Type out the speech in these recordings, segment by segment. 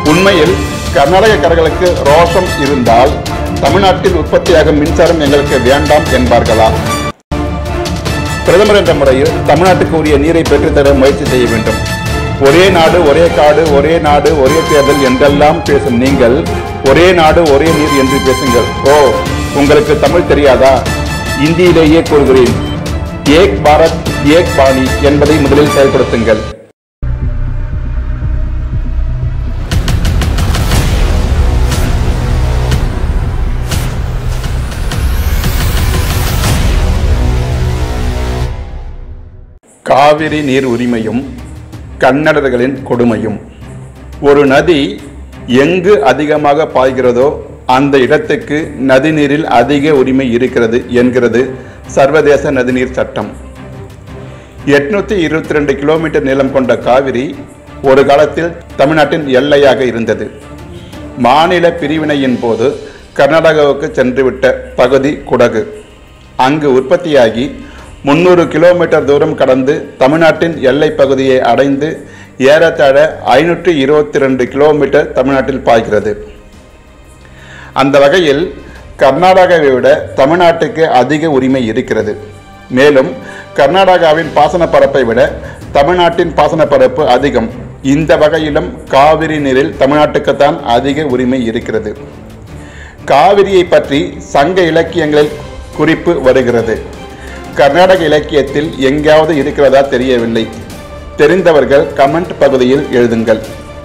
உண்மையில் கர்நாடகக்காரர்களுக்கு ரோஷம் இருந்தால் தமிழ்நாட்டில் உற்பத்தியாகும் மின்சாரம் எங்களுக்கு வேண்டாம் என்பார்களா பிரதமர் என்ற முறையில் தமிழ்நாட்டுக்கு உரிய நீரை பெற்றுத்தர முயற்சி செய்ய வேண்டும் ஒரே நாடு ஒரே காடு ஒரே நாடு ஒரே தேர்தல் என்றெல்லாம் பேசும் நீங்கள் ஒரே நாடு ஒரே நீர் என்று பேசுங்கள் ஓ உங்களுக்கு தமிழ் தெரியாதா இந்தியிலேயே கூறுகிறேன் ஏக் பாரத் ஏக் பாணி என்பதை முதலில் செயல்படுத்துங்கள் காவிரி நீர் உரிமையும் கன்னடர்களின் கொடுமையும் ஒரு நதி எங்கு அதிகமாக பாய்கிறதோ அந்த இடத்துக்கு நதிநீரில் அதிக உரிமை இருக்கிறது என்கிறது சர்வதேச நதிநீர் சட்டம் எட்நூத்தி இருபத்தி ரெண்டு கிலோமீட்டர் நீளம் கொண்ட காவிரி ஒரு காலத்தில் தமிழ்நாட்டின் எல்லையாக இருந்தது மாநில பிரிவினையின் போது கர்நாடகாவுக்கு சென்றுவிட்ட பகுதி குடகு அங்கு உற்பத்தியாகி முன்னூறு கிலோமீட்டர் தூரம் கடந்து தமிழ்நாட்டின் எல்லை பகுதியை அடைந்து ஏறத்தாழ ஐநூற்றி இருபத்தி ரெண்டு கிலோமீட்டர் தமிழ்நாட்டில் பாய்கிறது அந்த வகையில் கர்நாடகாவை விட தமிழ்நாட்டுக்கு அதிக உரிமை இருக்கிறது மேலும் கர்நாடகாவின் பாசன பரப்பை விட தமிழ்நாட்டின் பாசன பரப்பு அதிகம் இந்த வகையிலும் காவிரி நீரில் தமிழ்நாட்டுக்குத்தான் அதிக உரிமை இருக்கிறது காவிரியை பற்றி சங்க இலக்கியங்களில் குறிப்பு வருகிறது கர்நாடக இலக்கியத்தில் எங்காவது இருக்கிறதா தெரியவில்லை தெரிந்தவர்கள் கமெண்ட் பகுதியில் எழுதுங்கள்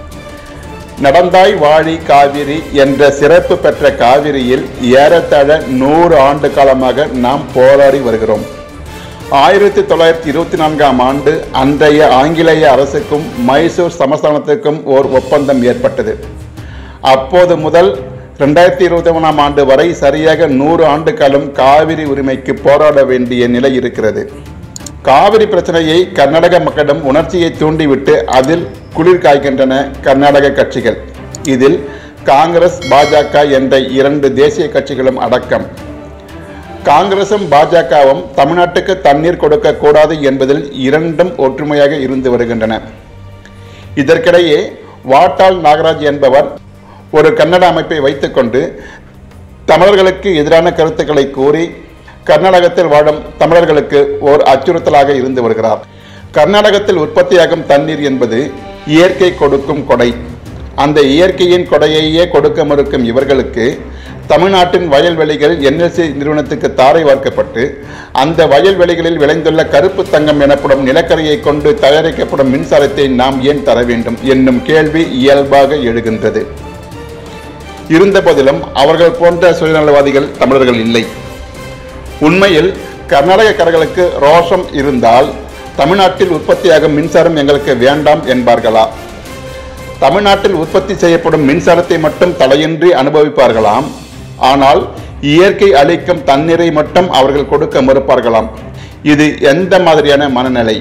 நடந்தாய் வாழி காவிரி என்ற சிறப்பு பெற்ற காவிரியில் ஏறத்தாழ நூறு ஆண்டு காலமாக நாம் போராடி வருகிறோம் ஆயிரத்தி தொள்ளாயிரத்தி இருபத்தி நான்காம் ஆண்டு அன்றைய ஆங்கிலேய அரசுக்கும் மைசூர் சமஸ்தானத்துக்கும் ஓர் ஒப்பந்தம் ஏற்பட்டது அப்போது முதல் ரெண்டாயிரத்தி இருபத்தி மூணாம் ஆண்டு வரை சரியாக நூறு ஆண்டு காலம் காவிரி உரிமைக்கு போராட வேண்டிய நிலை இருக்கிறது காவிரி பிரச்சனையை கர்நாடக மக்களிடம் உணர்ச்சியை தூண்டிவிட்டு அதில் குளிர் காய்கின்றன கர்நாடக கட்சிகள் இதில் காங்கிரஸ் பாஜக என்ற இரண்டு தேசிய கட்சிகளும் அடக்கம் காங்கிரசும் பாஜகவும் தமிழ்நாட்டுக்கு தண்ணீர் கொடுக்க கூடாது என்பதில் இரண்டும் ஒற்றுமையாக இருந்து வருகின்றன இதற்கிடையே வாட்டாள் நாகராஜ் என்பவர் ஒரு கன்னட அமைப்பை வைத்துக்கொண்டு தமிழர்களுக்கு எதிரான கருத்துக்களை கூறி கர்நாடகத்தில் வாழும் தமிழர்களுக்கு ஓர் அச்சுறுத்தலாக இருந்து வருகிறார் கர்நாடகத்தில் உற்பத்தியாகும் தண்ணீர் என்பது இயற்கை கொடுக்கும் கொடை அந்த இயற்கையின் கொடையையே கொடுக்க மறுக்கும் இவர்களுக்கு தமிழ்நாட்டின் வயல்வெளிகள் என்எல்சி நிறுவனத்துக்கு தாரை வார்க்கப்பட்டு அந்த வயல்வெளிகளில் விளைந்துள்ள கருப்பு தங்கம் எனப்படும் நிலக்கரியை கொண்டு தயாரிக்கப்படும் மின்சாரத்தை நாம் ஏன் தர வேண்டும் என்னும் கேள்வி இயல்பாக எழுகின்றது இருந்தபோதிலும் அவர்கள் போன்ற சுயநலவாதிகள் தமிழர்கள் இல்லை உண்மையில் கர்நாடகக்காரர்களுக்கு ரோஷம் இருந்தால் தமிழ்நாட்டில் உற்பத்தியாகும் மின்சாரம் எங்களுக்கு வேண்டாம் என்பார்களா தமிழ்நாட்டில் உற்பத்தி செய்யப்படும் மின்சாரத்தை மட்டும் தடையின்றி அனுபவிப்பார்களாம் ஆனால் இயற்கை அளிக்கும் தண்ணீரை மட்டும் அவர்கள் கொடுக்க மறுப்பார்களாம் இது எந்த மாதிரியான மனநிலை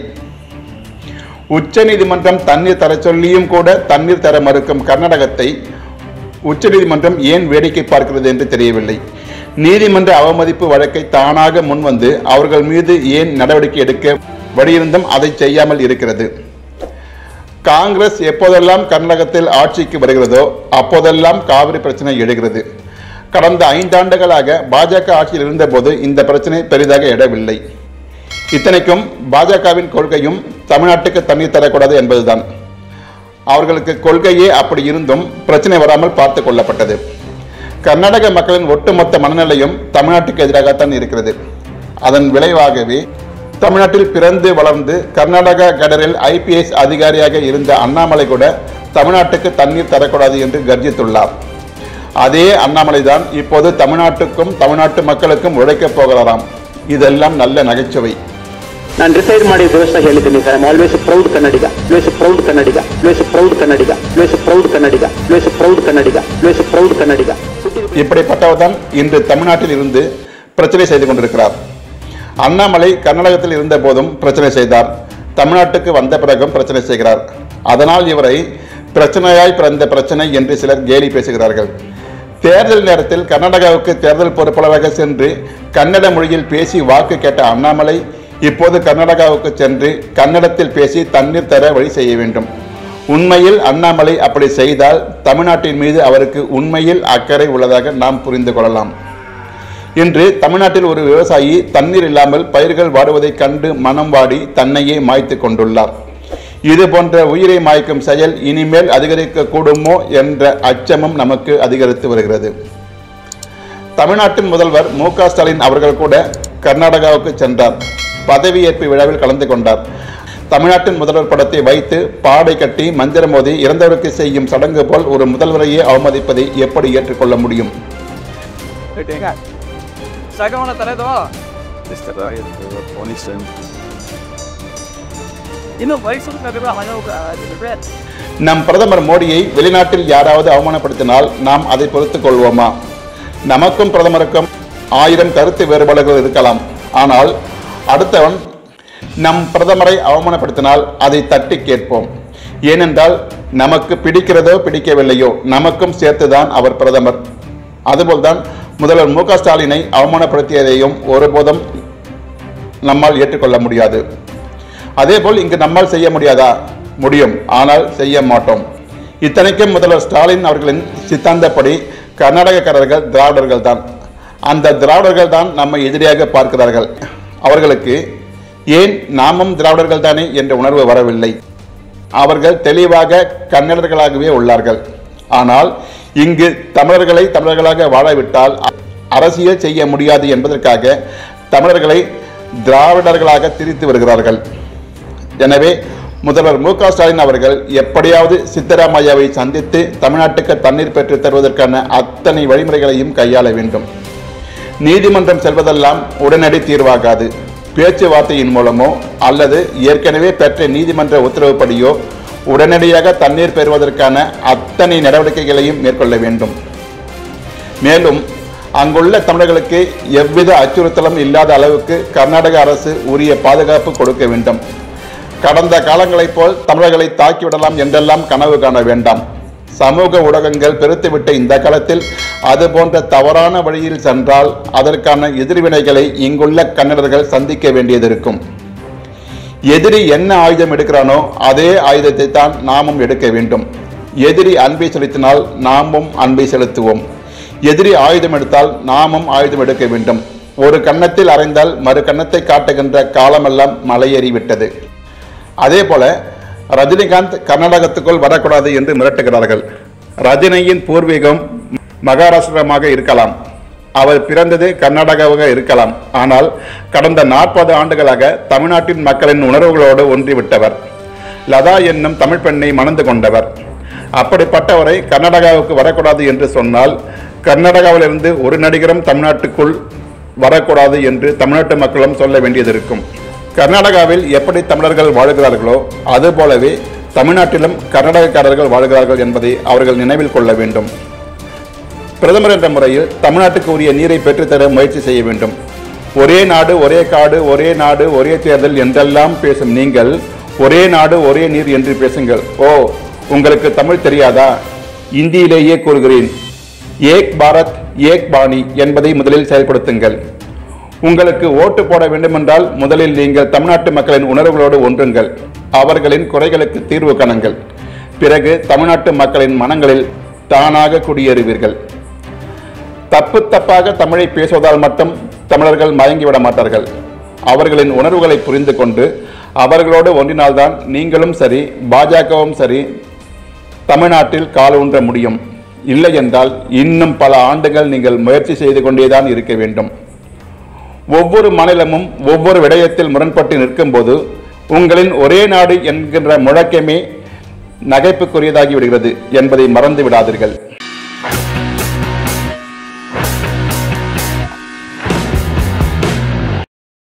உச்சநீதிமன்றம் தண்ணீர் தர சொல்லியும் கூட தண்ணீர் தர மறுக்கும் கர்நாடகத்தை உச்சநீதிமன்றம் ஏன் வேடிக்கை பார்க்கிறது என்று தெரியவில்லை நீதிமன்ற அவமதிப்பு வழக்கை தானாக முன்வந்து அவர்கள் மீது ஏன் நடவடிக்கை எடுக்க வழியிருந்தும் அதை செய்யாமல் இருக்கிறது காங்கிரஸ் எப்போதெல்லாம் கர்நாடகத்தில் ஆட்சிக்கு வருகிறதோ அப்போதெல்லாம் காவிரி பிரச்சனை எழுகிறது கடந்த ஐந்தாண்டுகளாக பாஜக ஆட்சியில் இருந்தபோது இந்த பிரச்சனை பெரிதாக எழவில்லை இத்தனைக்கும் பாஜகவின் கொள்கையும் தமிழ்நாட்டுக்கு தண்ணீர் தரக்கூடாது என்பதுதான் அவர்களுக்கு கொள்கையே அப்படி இருந்தும் பிரச்சனை வராமல் பார்த்து கொள்ளப்பட்டது கர்நாடக மக்களின் ஒட்டுமொத்த மனநிலையும் தமிழ்நாட்டுக்கு எதிராகத்தான் இருக்கிறது அதன் விளைவாகவே தமிழ்நாட்டில் பிறந்து வளர்ந்து கர்நாடகா கடலில் ஐபிஎஸ் அதிகாரியாக இருந்த அண்ணாமலை கூட தமிழ்நாட்டுக்கு தண்ணீர் தரக்கூடாது என்று கர்ஜித்துள்ளார் அதே அண்ணாமலை தான் இப்போது தமிழ்நாட்டுக்கும் தமிழ்நாட்டு மக்களுக்கும் உழைக்கப் போகிறாராம் இதெல்லாம் நல்ல நகைச்சுவை ನಾನು ಡಿಸೈಡ್ ಮಾಡಿ ದಿವಸ ಹೇಳಿದ್ದೀನಿ sir I'm always proud Kannadiga always proud Kannadiga always proud Kannadiga always proud Kannadiga always proud Kannadiga always proud Kannadiga இப்படிப்பட்டவர் தான் இன்று தமிழ்நாட்டில் இருந்து பிரச்சனை செய்து கொண்டிருக்கிறார் அண்ணாமலை கர்நாடகத்தில் இருந்த போதும் பிரச்சனை செய்தார் தமிழ்நாட்டுக்கு வந்த பிறகும் பிரச்சனை செய்கிறார் அதனால் இவரை பிரச்சனையாய் பிறந்த பிரச்சனை என்று சிலர் கேலி பேசுகிறார்கள் தேர்தல் நேரத்தில் கர்நாடகாவுக்கு தேர்தல் பொறுப்பாளராக சென்று கன்னட மொழியில் பேசி வாக்கு கேட்ட அண்ணாமலை இப்போது கர்நாடகாவுக்கு சென்று கன்னடத்தில் பேசி தண்ணீர் தர வழி செய்ய வேண்டும் உண்மையில் அண்ணாமலை அப்படி செய்தால் தமிழ்நாட்டின் மீது அவருக்கு உண்மையில் அக்கறை உள்ளதாக நாம் புரிந்து கொள்ளலாம் இன்று தமிழ்நாட்டில் ஒரு விவசாயி தண்ணீர் இல்லாமல் பயிர்கள் வாடுவதைக் கண்டு மனம் வாடி தன்னையே மாய்த்து கொண்டுள்ளார் இது போன்ற உயிரை மாய்க்கும் செயல் இனிமேல் அதிகரிக்க கூடுமோ என்ற அச்சமும் நமக்கு அதிகரித்து வருகிறது தமிழ்நாட்டின் முதல்வர் மு க ஸ்டாலின் அவர்கள் கூட கர்நாடகாவுக்கு சென்றார் பதவியேற்பு விழாவில் கலந்து கொண்டார் தமிழ்நாட்டின் முதல்வர் படத்தை வைத்து பாடை கட்டி மந்திரம் மோதி இறந்தவருக்கு செய்யும் சடங்கு போல் ஒரு முதல்வரையே அவமதிப்பதை எப்படி ஏற்றுக்கொள்ள முடியும் ಸಗವನ ತಲೆದು Esta radio Onisen. ಇನ್ನು ಮೈಸೂರು ನಗರ ಹಣ நம் பிரதமர் மோடியை வெளிநாட்டில் யாராவது அவமானப்படுத்தினால் நாம் அதை பொறுத்துக் கொள்வோமா நமக்கும் பிரதமருக்கும் ஆயிரம் கருத்து வேறுபாடுகள் இருக்கலாம் ஆனால் அடுத்தவன் நம் பிரதமரை அவமானப்படுத்தினால் அதை தட்டி கேட்போம் ஏனென்றால் நமக்கு பிடிக்கிறதோ பிடிக்கவில்லையோ நமக்கும் சேர்த்துதான் அவர் பிரதமர் அதுபோல்தான் முதல்வர் மு க ஸ்டாலினை அவமானப்படுத்தியதையும் ஒருபோதும் நம்மால் ஏற்றுக்கொள்ள முடியாது அதேபோல் இங்கு நம்மால் செய்ய முடியாதா முடியும் ஆனால் செய்ய மாட்டோம் இத்தனைக்கும் முதல்வர் ஸ்டாலின் அவர்களின் சித்தாந்தப்படி கர்நாடகக்காரர்கள் திராவிடர்கள் தான் அந்த திராவிடர்கள் தான் நம்மை எதிரியாக பார்க்கிறார்கள் அவர்களுக்கு ஏன் நாமும் திராவிடர்கள் தானே என்ற உணர்வு வரவில்லை அவர்கள் தெளிவாக கன்னடர்களாகவே உள்ளார்கள் ஆனால் இங்கு தமிழர்களை தமிழர்களாக வாழவிட்டால் அரசியல் செய்ய முடியாது என்பதற்காக தமிழர்களை திராவிடர்களாக திரித்து வருகிறார்கள் எனவே முதல்வர் மு க ஸ்டாலின் அவர்கள் எப்படியாவது சித்தராமையாவை சந்தித்து தமிழ்நாட்டுக்கு தண்ணீர் பெற்றுத் தருவதற்கான அத்தனை வழிமுறைகளையும் கையாள வேண்டும் நீதிமன்றம் செல்வதெல்லாம் உடனடி தீர்வாகாது பேச்சுவார்த்தையின் மூலமோ அல்லது ஏற்கனவே பெற்ற நீதிமன்ற உத்தரவுப்படியோ உடனடியாக தண்ணீர் பெறுவதற்கான அத்தனை நடவடிக்கைகளையும் மேற்கொள்ள வேண்டும் மேலும் அங்குள்ள தமிழர்களுக்கு எவ்வித அச்சுறுத்தலும் இல்லாத அளவுக்கு கர்நாடக அரசு உரிய பாதுகாப்பு கொடுக்க வேண்டும் கடந்த காலங்களைப் போல் தமிழர்களை தாக்கிவிடலாம் என்றெல்லாம் கனவு காண வேண்டாம் சமூக ஊடகங்கள் பெருத்துவிட்ட இந்த காலத்தில் அது போன்ற தவறான வழியில் சென்றால் அதற்கான எதிர்வினைகளை இங்குள்ள கன்னடர்கள் சந்திக்க வேண்டியது இருக்கும் எதிரி என்ன ஆயுதம் எடுக்கிறானோ அதே ஆயுதத்தை தான் நாமும் எடுக்க வேண்டும் எதிரி அன்பை செலுத்தினால் நாமும் அன்பை செலுத்துவோம் எதிரி ஆயுதம் எடுத்தால் நாமும் ஆயுதம் எடுக்க வேண்டும் ஒரு கன்னத்தில் அறைந்தால் மறு கன்னத்தை காட்டுகின்ற காலமெல்லாம் மலையேறிவிட்டது அதே போல ரஜினிகாந்த் கர்நாடகத்துக்குள் வரக்கூடாது என்று மிரட்டுகிறார்கள் ரஜினியின் பூர்வீகம் மகாராஷ்டிரமாக இருக்கலாம் அவர் பிறந்தது கர்நாடகாவாக இருக்கலாம் ஆனால் கடந்த நாற்பது ஆண்டுகளாக தமிழ்நாட்டின் மக்களின் உணர்வுகளோடு ஒன்றிவிட்டவர் லதா என்னும் தமிழ் பெண்ணை மணந்து கொண்டவர் அப்படிப்பட்டவரை கர்நாடகாவுக்கு வரக்கூடாது என்று சொன்னால் கர்நாடகாவிலிருந்து ஒரு நடிகரும் தமிழ்நாட்டுக்குள் வரக்கூடாது என்று தமிழ்நாட்டு மக்களும் சொல்ல வேண்டியது இருக்கும் கர்நாடகாவில் எப்படி தமிழர்கள் வாழுகிறார்களோ அதுபோலவே தமிழ்நாட்டிலும் கர்நாடகக்காரர்கள் வாழ்கிறார்கள் என்பதை அவர்கள் நினைவில் கொள்ள வேண்டும் பிரதமர் என்ற முறையில் தமிழ்நாட்டுக்கு உரிய நீரை பெற்றுத்தர முயற்சி செய்ய வேண்டும் ஒரே நாடு ஒரே காடு ஒரே நாடு ஒரே தேர்தல் என்றெல்லாம் பேசும் நீங்கள் ஒரே நாடு ஒரே நீர் என்று பேசுங்கள் ஓ உங்களுக்கு தமிழ் தெரியாதா இந்தியிலேயே கூறுகிறேன் ஏக் பாரத் ஏக் பாணி என்பதை முதலில் செயல்படுத்துங்கள் உங்களுக்கு ஓட்டு போட வேண்டுமென்றால் முதலில் நீங்கள் தமிழ்நாட்டு மக்களின் உணர்வுகளோடு ஒன்றுங்கள் அவர்களின் குறைகளுக்கு தீர்வு காணுங்கள் பிறகு தமிழ்நாட்டு மக்களின் மனங்களில் தானாக குடியேறுவீர்கள் தப்பு தப்பாக தமிழை பேசுவதால் மட்டும் தமிழர்கள் மயங்கிவிட மாட்டார்கள் அவர்களின் உணர்வுகளை புரிந்து கொண்டு அவர்களோடு ஒன்றினால்தான் நீங்களும் சரி பாஜகவும் சரி தமிழ்நாட்டில் கால் ஊன்ற முடியும் இல்லை என்றால் இன்னும் பல ஆண்டுகள் நீங்கள் முயற்சி செய்து கொண்டேதான் இருக்க வேண்டும் ஒவ்வொரு மாநிலமும் ஒவ்வொரு விடயத்தில் முரண்பட்டு நிற்கும்போது உங்களின் ஒரே நாடு என்கின்ற முழக்கமே நகைப்புக்குரியதாகி விடுகிறது என்பதை மறந்து விடாதீர்கள்